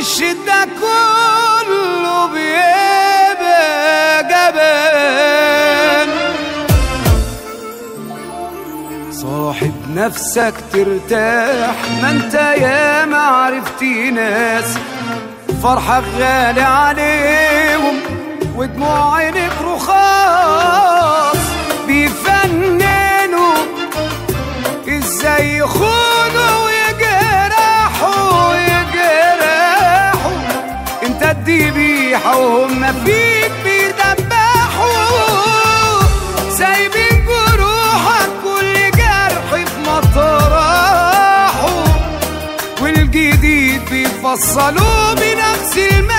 الشدة كله بيبقى جبان صاحب نفسك ترتاح ما انت يا ما عرفتي ناس فرحك غالي عليهم ودموع عينك رخاص بيفننوا ازاي يخونوا ويجرحوا ويجرحوا انت الذبيحة وهم فيك بيدبحوا سايبين جروحك كل جرح في مطرحه والجديد بيفصلوه بنفس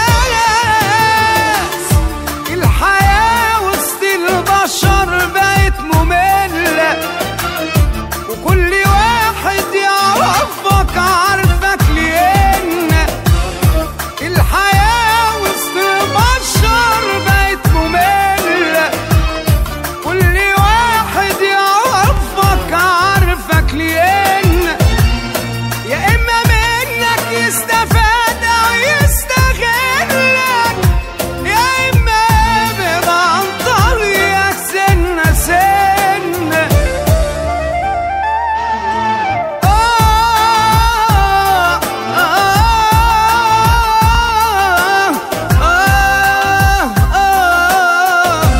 المقاس الحياة وسط البشر بقت مملة وكل واحد يعرفك عارفك لأن الحياة وسط البشر بقت مملة كل واحد يعرفك عارفك لأن يا إما منك يستفاد أو يستغلك يا إما يبعد عن طريقك سنة سنة آه آه آه آه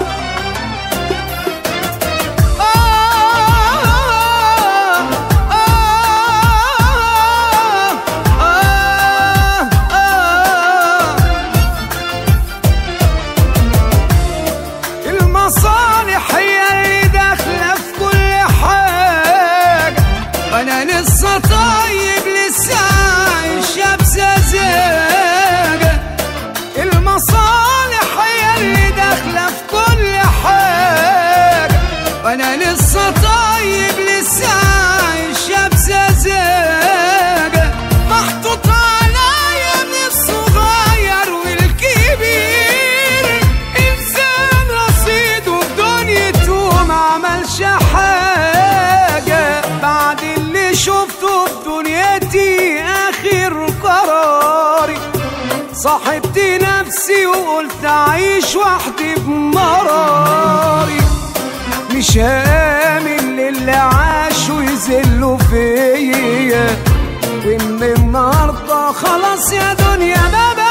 المصالح هي اللي داخلة في كل حاجة أنا لسه طيب لسه عايشة بسذاجة المصالح هي اللي داخلة في كل حاجة وأنا لسه طيب لسه عايشة بسذاجة محطوط عليا من الصغير والكبير إنسان رصيده في دنيته ما عملش حاجة بعد اللي شفته في دنيتي آخر قراري صاحبت نفسي وقلت أعيش وحدي بمراري مش هامل للي عاشوا يذلوا فيا ومن النهارده خلاص يا دنيا ما